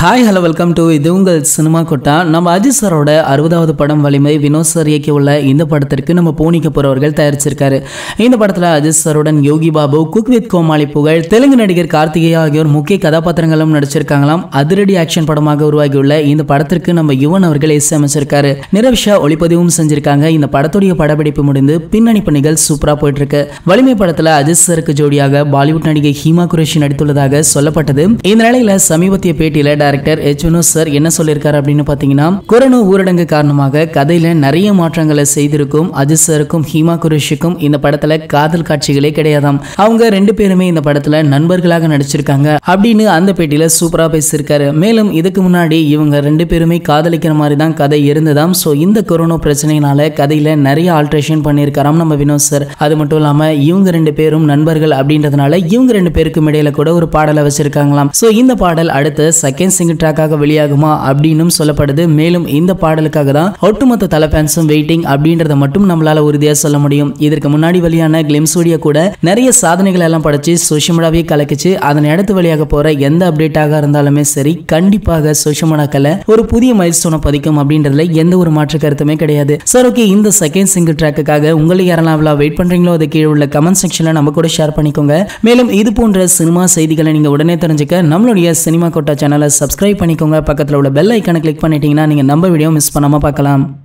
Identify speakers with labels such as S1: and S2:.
S1: hi hello welcome to இது உங்கள் cinema கொட்டா நம்ம அஜித் சாரோட அறுபதாவது படம் வலிமை வினோத் சார் இயக்கியுள்ள இந்த படத்திற்கு நம்ம போனிக்க போறவர்கள் தயாரிச்சிருக்காரு இந்த படத்தில் அஜித் சாருடன் யோகி பாபு குக் வித் கோமாளி புகழ் தெலுங்கு நடிகர் கார்த்திகேயா ஆகியோர் முக்கிய கதாபாத்திரங்களும் நடிச்சிருக்காங்களாம் அதிரடி ஆக்ஷன் படமாக உருவாகியுள்ள இந்த படத்திற்கு நம்ம யுவன் அவர்கள் இசையமைச்சிருக்காரு நிரவிஷா ஒளிப்பதிவும் செஞ்சிருக்காங்க இந்த படத்துடைய படப்பிடிப்பு முடிந்து பின்னணி பணிகள் சூப்பரா போயிட்டு இருக்கு வலிமை படத்துல அஜித் சாருக்கு ஜோடியாக பாலிவுட் நடிகை ஹீமா குரேஷி நடித்துள்ளதாக சொல்லப்பட்டது இந்த நிலையில சமீபத்திய பேட்டியில டைரக்டர் எச் வினோத் சார் என்ன சொல்லியிருக்காரு அப்படின்னு பாத்தீங்கன்னா கொரோனா ஊரடங்கு காரணமாக கதையில நிறைய மாற்றங்களை செய்திருக்கும் அஜித் சாருக்கும் ஹீமா குரேஷிக்கும் இந்த படத்துல காதல் காட்சிகளே கிடையாதாம் அவங்க ரெண்டு பேருமே இந்த படத்துல நண்பர்களாக நடிச்சிருக்காங்க அப்படின்னு அந்த பேட்டியில சூப்பரா பேசியிருக்காரு மேலும் இதுக்கு முன்னாடி இவங்க ரெண்டு பேருமே காதலிக்கிற மாதிரி தான் கதை இருந்ததாம் ஸோ இந்த கொரோனா பிரச்சனையினால கதையில நிறைய ஆல்ட்ரேஷன் பண்ணியிருக்காராம் நம்ம வினோத் சார் அது மட்டும் இல்லாம இவங்க ரெண்டு பேரும் நண்பர்கள் அப்படின்றதுனால இவங்க ரெண்டு பேருக்கும் இடையில கூட ஒரு பாடலை வச்சிருக்காங்களாம் ஸோ இந்த பாடல் அடுத்து செகண்ட் சிங்கிள் ட்ராக்காக வெளியாகுமா அப்படின்னும் சொல்லப்படுது மேலும் இந்த பாடலுக்காக தான் ஒட்டுமொத்த தலை ஃபேன்ஸும் வெயிட்டிங் அப்படின்றத மட்டும் நம்மளால உறுதியாக சொல்ல முடியும் இதற்கு முன்னாடி வெளியான கிளிம்ஸ் வீடியோ கூட நிறைய சாதனைகள் எல்லாம் படைச்சு சோஷியல் மீடியாவே கலக்குச்சு அதனை அடுத்து வெளியாக போற எந்த அப்டேட்டாக இருந்தாலுமே சரி கண்டிப்பாக சோஷியல் மீடியாக்களை ஒரு புதிய மைல் ஸ்டோனை பதிக்கும் அப்படின்றதுல எந்த ஒரு மாற்று கருத்துமே கிடையாது சார் ஓகே இந்த செகண்ட் சிங்கிள் ட்ராக்குக்காக உங்களுக்கு யாரெல்லாம் அவ்வளோ வெயிட் பண்றீங்களோ அது கீழே உள்ள கமெண்ட் செக்ஷன்ல நம்ம கூட ஷேர் பண்ணிக்கோங்க மேலும் இது போன்ற சினிமா செய்திகளை நீங்க உடனே தெரிஞ்சுக்க நம்மளுடைய சினிமா கோட்டா சேனலை சப்ஸ்கிரைப் பண்ணிக்கோங்க பக்கத்தில் உள்ள பெல் ஐக்கானை கிளிக் பண்ணிட்டீங்கன்னா நீங்க நம்ம வீடியோ மிஸ் பண்ணாம பார்க்கலாம்